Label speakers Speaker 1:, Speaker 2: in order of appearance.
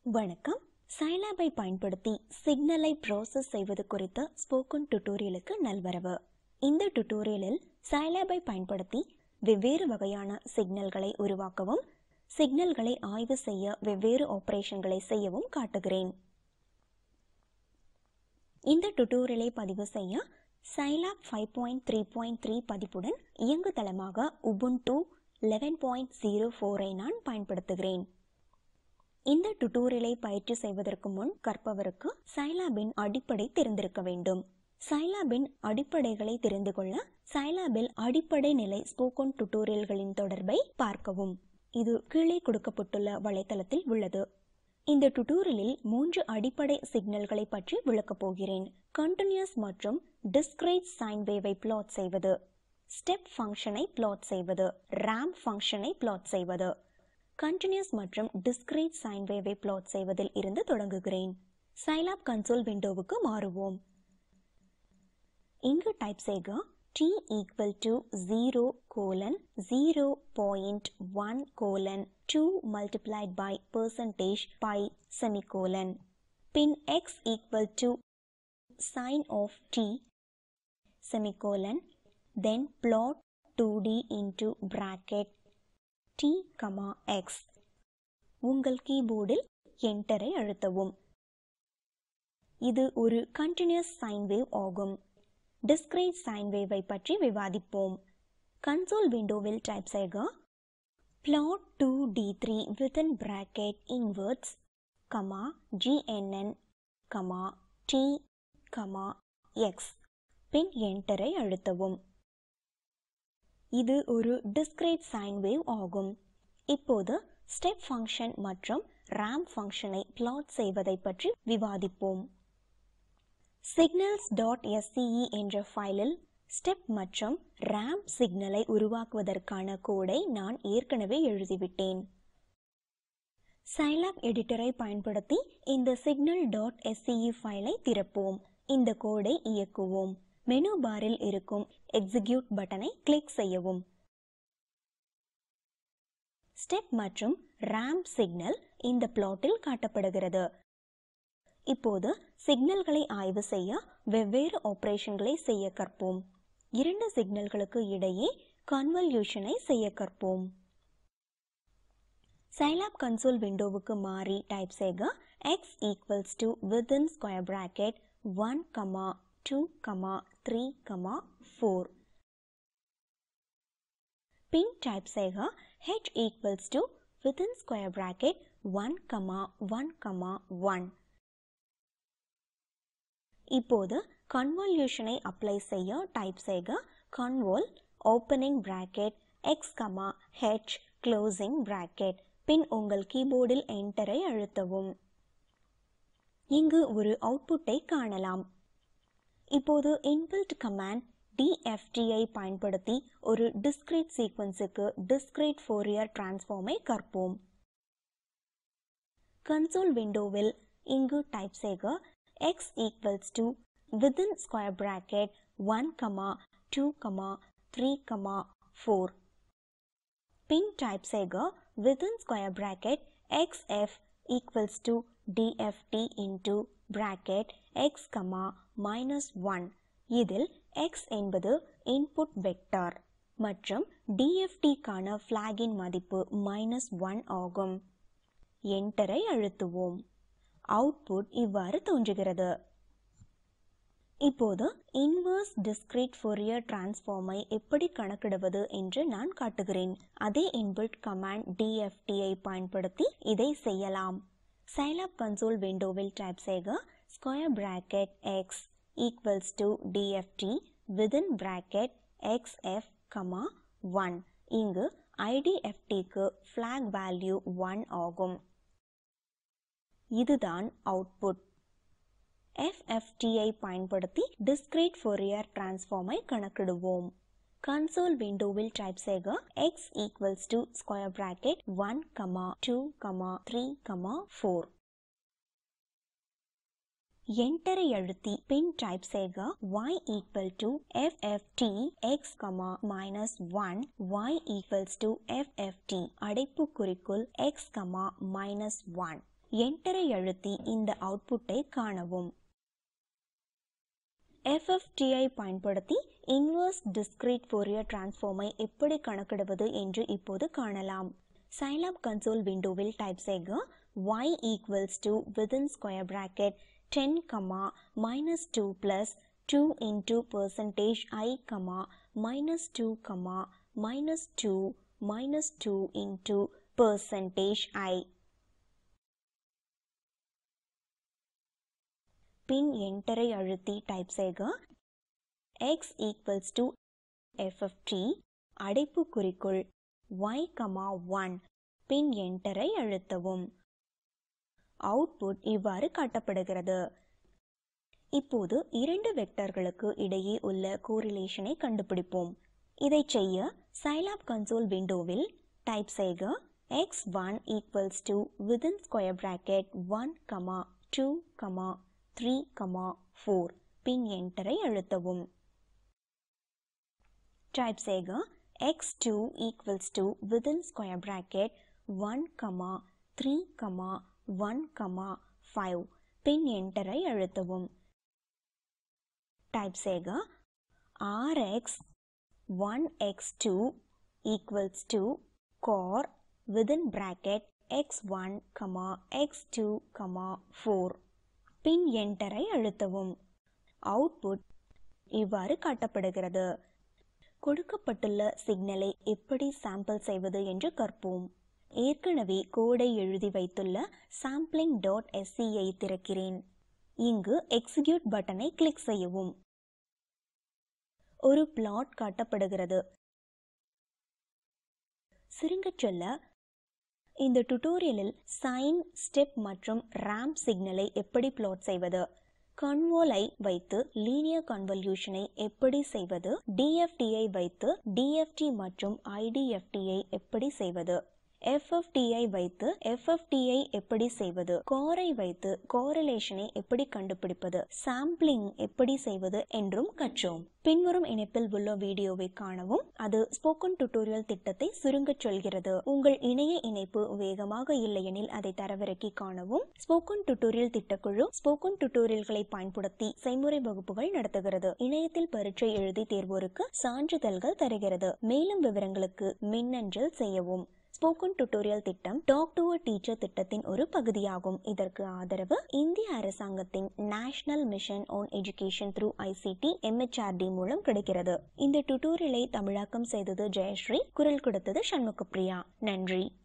Speaker 1: வணக்கம் சைலாபை பயன்படுத்தி சிக்னலை ப்ராசஸ் செய்வது குறித்த ஸ்போக்கன் டுட்டோரியலுக்கு நல்வரவு இந்த டுட்டோரியலில் சைலாபை பயன்படுத்தி வெவ்வேறு வகையான சிக்னல்களை உருவாக்கவும் சிக்னல்களை ஆய்வு செய்ய வெவ்வேறு ஆபரேஷன்களை செய்யவும் காட்டுகிறேன் இந்த டுட்டோரியலை பதிவு செய்ய Scilab five point three point three பதிப்புடன் இயங்குதளமாக உபுண்டு லெவன் பாயிண்ட் ஜீரோ ஃபோரை நான் பயன்படுத்துகிறேன் இந்த டுட்டோரியலை பயிற்சி செய்வதற்கு முன் கற்பவருக்கு சைலாபின் அடிப்படை தெரிந்திருக்க வேண்டும் சைலாபின் அடிப்படைகளை தெரிந்து கொள்ள சைலாபில் அடிப்படை நிலை ஸ்போக்கன் டுட்டோரியல்களின் தொடர்பை பார்க்கவும் இது கீழே கொடுக்கப்பட்டுள்ள வலைத்தளத்தில் உள்ளது இந்த டுட்டோரியலில் மூன்று அடிப்படை சிக்னல்களை பற்றி விளக்கப் போகிறேன் கண்டினியூஸ் மற்றும் டிஸ்கிரேட் சைன் வேவை பிளாட் செய்வது ஸ்டெப் ஃபங்க்ஷனை பிளாட் செய்வது ரேம்ப் ஃபங்க்ஷனை பிளாட் செய்வது கண்டினியூஸ் மற்றும் டிஸ்கிரேட் சைன் வேவை பிளாட் செய்வதில் இருந்து தொடங்குகிறேன் சைலாப் கன்சோல் விண்டோவுக்கு மாறுவோம் இங்கு டைப் செய்க t equal to zero colon zero point one colon two multiplied by percentage pi semicolon பின் x equal to sine of t semicolon then plot 2d into bracket t, x உங்கள் கீபோர்டில் என்டரை அழுத்தவும் இது ஒரு கண்டினியூஸ் சைன் வேவ் ஆகும் டிஸ்கிரேட் sine வேவை பற்றி விவாதிப்போம் கன்சோல் விண்டோவில் டைப் செய்க plot 2d3 within bracket inverts comma gnn comma t comma x பின் என்டரை அழுத்தவும் இது ஒரு டிஸ்கிரேட் சைன் வேவ் ஆகும் இப்போது ஸ்டெப் ஃபங்க்ஷன் மற்றும் ரேம்ப் ஃபங்க்ஷனை பிளாட் செய்வதை பற்றி விவாதிப்போம் சிக்னல்ஸ் டாட் எஸ்சிஇ என்ற ஃபைலில் ஸ்டெப் மற்றும் ரேம்ப் சிக்னலை உருவாக்குவதற்கான கோடை நான் ஏற்கனவே எழுதிவிட்டேன் சைலாப் எடிட்டரை பயன்படுத்தி இந்த சிக்னல் டாட் எஸ்சிஇ ஃபைலை திறப்போம் இந்த கோடை இயக்குவோம் மெனு பாரில் இருக்கும் எக்ஸிக்யூட் பட்டனை கிளிக் செய்யவும் ஸ்டெப் மற்றும் ரேம்ப் சிக்னல் இந்த பிளாட்டில் காட்டப்படுகிறது இப்போது சிக்னல்களை ஆய்வு செய்ய வெவ்வேறு ஆபரேஷன்களை செய்ய கற்போம் இரண்டு சிக்னல்களுக்கு இடையே கன்வல்யூஷனை செய்ய கற்போம் சைலாப் கன்சோல் விண்டோவுக்கு மாறி டைப் செய்க x equals to within square bracket one comma 2, 3, 4. பின் டைப் செய்க h equals to within square bracket 1, 1, 1. இப்போது கன்வல்யூஷனை அப்ளை செய்ய டைப் செய்க convol opening bracket x, h closing bracket பின் உங்கள் கீபோர்டில் என்டரை அழுத்தவும் இங்கு ஒரு அவுட்புட்டை காணலாம் இப்போது இன்பில்ட் கமாண்ட் டிஎஃப்டி ஐ பயன்படுத்தி ஒரு டிஸ்கிரீட் சீக்வன்ஸுக்கு டிஸ்கிரீட் ஃபோரியர் டிரான்ஸ்ஃபார்மை கற்போம் கன்சோல் விண்டோவில் இங்கு டைப் செய்க x equals to within square bracket one comma two comma three comma four பின் டைப் செய்க within square bracket X F equals to DFT into bracket X comma minus one இதில் x என்பது input vector மற்றும் டிஎஃப்டிக்கான ஃப்ளாகின் மதிப்பு minus one ஆகும் என்டரை அழுத்துவோம் output இவ்வாறு தோன்றுகிறது இப்போது இன்வர்ஸ் டிஸ்கிரீட் ஃபோரியர் டிரான்ஸ்ஃபார்மை எப்படி கணக்கிடுவது என்று நான் காட்டுகிறேன் அதே இன்பில்ட் கமாண்ட் டிஎஃப்டியை பயன்படுத்தி இதை செய்யலாம் சைலாப் கன்சோல் விண்டோவில் டைப் செய்க square bracket X equals to dft within bracket xf, 1 இங்கு idftக்கு flag value 1 ஆகும் இதுதான் அவுட்புட் FFT ஐ பயன்படுத்தி discrete Fourier transform ஐ கணக்கிடுவோம் கன்சோல் விண்டோவில் டைப் செய்க x equals to square bracket 1, 2, 3, 4 என்டரை அழுத்தி பின் டைப் செய்க y equal to fft x, minus 1 y equals to fft அடைப்புக்குறிக்குள் x, minus 1 என்டரை அழுத்தி இந்த அவுட்புட்டை காணவும் FFTஐ பயன்படுத்தி இன்வர்ஸ் டிஸ்கிரீட் ஃபோரியர் டிரான்ஸ்ஃபார்மை எப்படி கணக்கிடுவது என்று இப்போது காணலாம் Scilab கன்சோல் விண்டோவில் டைப் செய்க y equals to within square bracket 10 comma minus 2 plus 2 into percentage i comma minus 2 comma minus 2 minus 2 into percentage i பின் என்டரை அழுத்தி டைப் செய்க x equals to fft அடைப்புக்குறிக்குள் y, 1 பின் என்டரை அழுத்தவும் அவுட்புட் இவ்வாறு காட்டப்படுகிறது இப்போது இரண்டு வெக்டர்களுக்கு இடையே உள்ள கோரிலேஷனை கண்டுபிடிப்போம் இதை செய்ய Scilab கன்சோல் விண்டோவில் டைப் செய்க x1 equals to within square bracket 1, 2, 3, 4 பின் என்டரை அழுத்தவும் டைப் செய்க x2 equals to within square bracket 1, 3, 1, 5 பின் என்டரை அழுத்தவும் டைப் செய்க rx 1x2 equals to cor within bracket x1, x2, 4 பின் என்டரை அழுத்தவும் அவுட்புட் இவ்வாறு காட்டப்படுகிறது கொடுக்கப்பட்டுள்ள சிக்னலை எப்படி சாம்பிள் செய்வது என்று கற்போம் ஏற்கனவே கோடை எழுதி வைத்துள்ள சாம்பிளிங் டாட் எஸ்சியை திறக்கிறேன் இங்கு எக்ஸிக்யூட் பட்டனை கிளிக் செய்யவும் ஒரு பிளாட் காட்டப்படுகிறது சுருங்கச் சொல்ல இந்த டுடோரியலில் சைன் ஸ்டெப் மற்றும் ரேம்ப் சிக்னலை எப்படி பிளாட் செய்வது கன்வோலை வைத்து லீனியர் கன்வல்யூஷனை எப்படி செய்வது டிஎஃப்டியை வைத்து டிஎஃப்டி மற்றும் ஐடிஎஃப்டியை எப்படி செய்வது எஃப்எஃப்டியை வைத்து எஃப்எஃப்டியை எப்படி செய்வது கோரை வைத்து கோரிலேஷனை எப்படி கண்டுபிடிப்பது சாம்பிளிங் எப்படி செய்வது என்றும் கற்றோம் பின்வரும் இணைப்பில் உள்ள வீடியோவை காணவும் அது ஸ்போக்கன் டுடோரியல் திட்டத்தை சுருங்கச் சொல்கிறது உங்கள் இணைய இணைப்பு வேகமாக இல்லையெனில் அதை தரவிறக்கி காணவும் ஸ்போக்கன் டுடோரியல் திட்டக்குழு ஸ்போக்கன் டுடோரியல்களை பயன்படுத்தி செய்முறை வகுப்புகள் நடத்துகிறது இணையத்தில் பரீட்சை எழுதி தேர்வோருக்கு சான்றிதழ்கள் தருகிறது மேலும் விவரங்களுக்கு மின்னஞ்சல் செய்யவும் ஸ்போக்கன் டுடோரியல் திட்டம் டாக் டு அ டீச்சர் திட்டத்தின் ஒரு பகுதியாகும் இதற்கு ஆதரவு இந்திய அரசாங்கத்தின் national mission on education through ICT MHRD மூலம் கிடைக்கிறது இந்த டுடோரியலை தமிழாக்கம் செய்தது ஜெயஸ்ரீ குரல் கொடுத்தது சண்முகப்பிரியா நன்றி